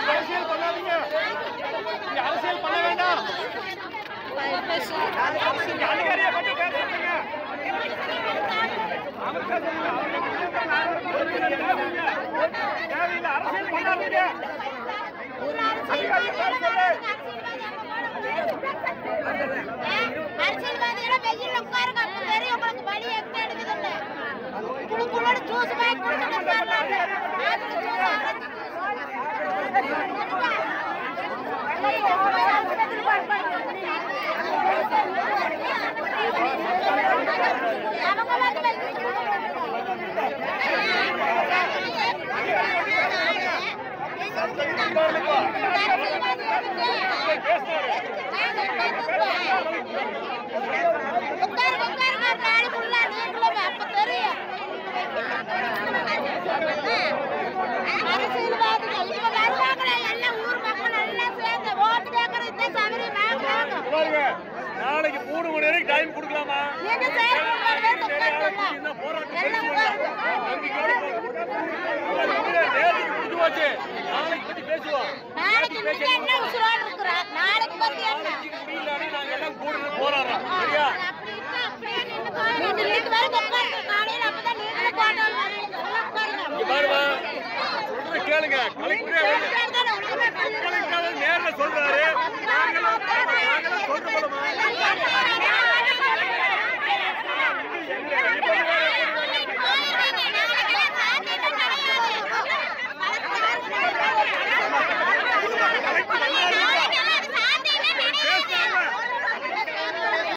அரசியல் பண்ணாதீங்க இங்க அரசியல் பண்ண வேண்டாம் இங்க அதிகாரியை பத்தி பேசுறீங்க அவர் பேசுறீங்க. அவர் பேசுறீங்க. தேவையில்லை அரசியல் பண்ணாதீங்க அதிகாரியை பேச சொல்லு. அரசியல்வாதிகளை வெயில்ல உட்காருங்க அப்ப தெரியும் உங்களுக்கு வழி எங்க எடுக்குதுன்னு குழு குழுன்னு ஜூஸ் பேக் கொடுத்துட்டு உட்காரலாங்க ஆத்துல ஜூஸ் அரைச்சு அவங்க உட்காருங்க உட்காருங்க நாளைக்குள்ள நீங்களும் அப்ப தெரியும் அரசியல்வாதிகள் இப்ப வருவாங்களே எல்லாம் ஊர் மக்கள் எல்லாம் சேர்ந்து ஓட்டு கேட்கறது இந்த சபரி நாங்க பாருங்க நாளைக்கு மூணு மணி வரைக்கும் டைம் கொடுக்கலாமா நீங்க செயல்பட்டு வந்து உட்காந்துடலாம் இந்த போராட்டம் எல்லாம் நேற்றுக்கு முடிஞ்சு போச்சு நாளைக்கு பத்தி பேசுவோம் நாளைக்கு நீங்க என்ன உசுரோடு இருக்கிறா நாளைக்கு பத்தி என்ன முடியலன்னு நாங்க எல்லாம் கூட போராடுறோம் சரியா நீங்க வீட்டு வரைக்கும் உட்காருங்க காலையில அப்பதான் நீங்களும் போட்டோ எல்லாம் உட்காருங்க இங்க பாருமா சொல்றத கேளுங்க கலெக்டரே